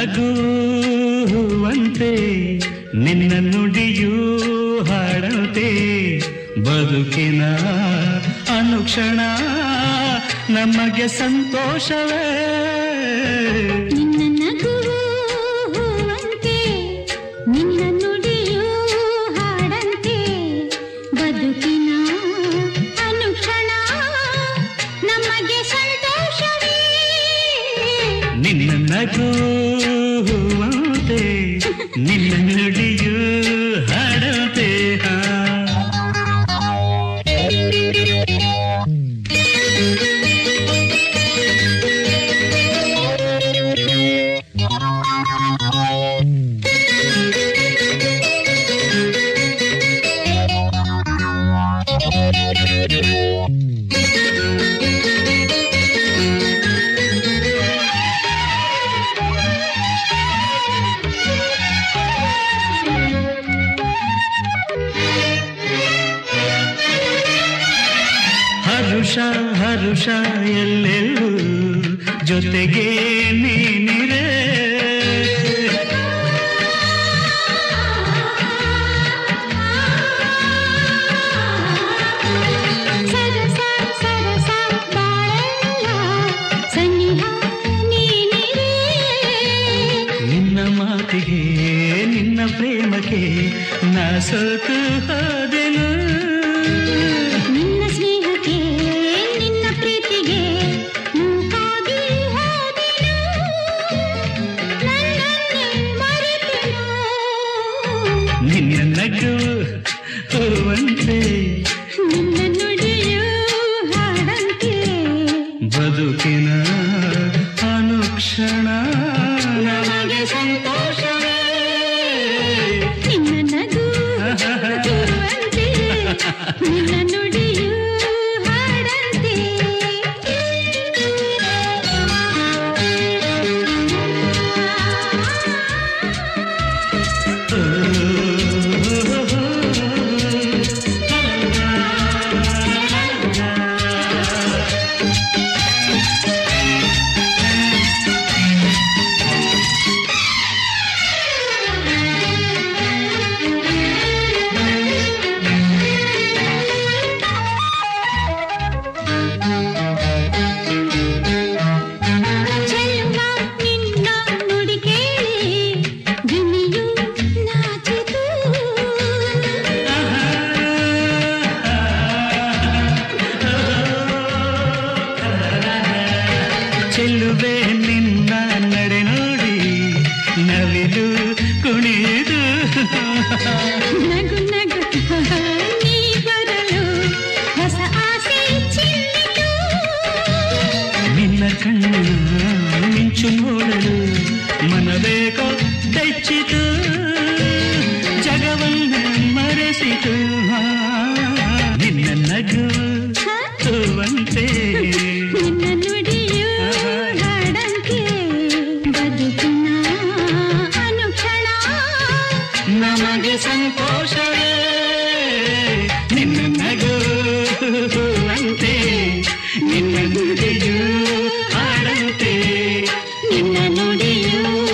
ನಗುವಂತೆ ನಿನ್ನ ನುಡಿಯೂ ಹಾಡಂತೆ ಬದುಕಿನ ಅನುಕ್ಷಣ ನಮಗೆ ಸಂತೋಷವೇ ನಿನ್ನ ನಗುವಂತೆ ನಿನ್ನ ನುಡಿಯೂ ಹಾಡಂತೆ ಬದುಕಿನ ಅನುಕ್ಷಣ ನಮಗೆ ಸಂತೋಷವೇ ನಿನ್ನ ನಗುವಂತೆ ನಿನ್ನ ನುಡಿಯೂ ಹಾಡಂತೆ ಹಾ ಹರುಷ ಹರುಷ ಎಲ್ಲೆಲ್ಲೂ ಜೊತೆಗೆ ನೀನಿರೆ ಸರಸ ಸರಸ ಬಾಳೆಲ್ಲ ಸನಿಹ ನೀನಿರೇ ನಿನ್ನ ಮಾತಿಗೆ ನಿನ್ನ ಪ್ರೇಮಕ್ಕೆ ನಾ ಸೋತು ಹೋದೆನು ನಿನ್ನ ಸ್ನೇಹಕ್ಕೆ ನಿನ್ನ ಪ್ರೀತಿಗೆ ಮೂಕಾಗಿ ಹೋದೆನು ನನ್ನನ್ನೇ ಮರೆತೆನು ನಿನ್ನ ನಗು ಹೂವಂತೆ ನಿನ್ನ ನುಡಿಯು ಹಾಡಂತೆ ಬದುಕಿನ ಅನುಕ್ಷಣ ನಮಗೆ ಸಂತೋಷವೇ ನಿನ್ನ ನಗು ಹೂವಂತೆ ನಿನ್ನ ನುಡಿಯು ಹಾಡಂತೆ ಚೆಲುವ ನಿನ್ನ ನುಡಿ ಕೇಳಿ ಗಿಣಿಯು ನಾಚಿತು ಚೆಲ್ಲುವೆ ನಿನ್ನ ನಡೆ ನೋಡಿ ನವಿಲು ಕುಣಿದು ನಗು ನಗು ನೀ ಬರಲು ಹೊಸ ಆಸೆ ಚಿಲ್ಲಿತು ನಿನ್ನ ಕಣ್ಣ ಮಿಂಚು ನೋಡಲು ಮನಬೇಕೋ ಬೆಚ್ಚಿತು ಜಗವನ್ನ ಮರೆಸಿತು ಹಾ, ನಿನ್ನ ನಗು ಹೂವಂತೆ ನಿನ್ನ ನುಡಿಯು ಹಾಡಂತೆ ಬದುಕಿನ ಅನುಕ್ಷಣ ನಮಗೆ ಸಂತೋಷವೇ ನಿನ್ನ ನಗು ಹೂವಂತೆ ನಿನ್ನ ನುಡಿಯು ಹಾಡಂತೆ ನಿನ್ನ ನುಡಿಯು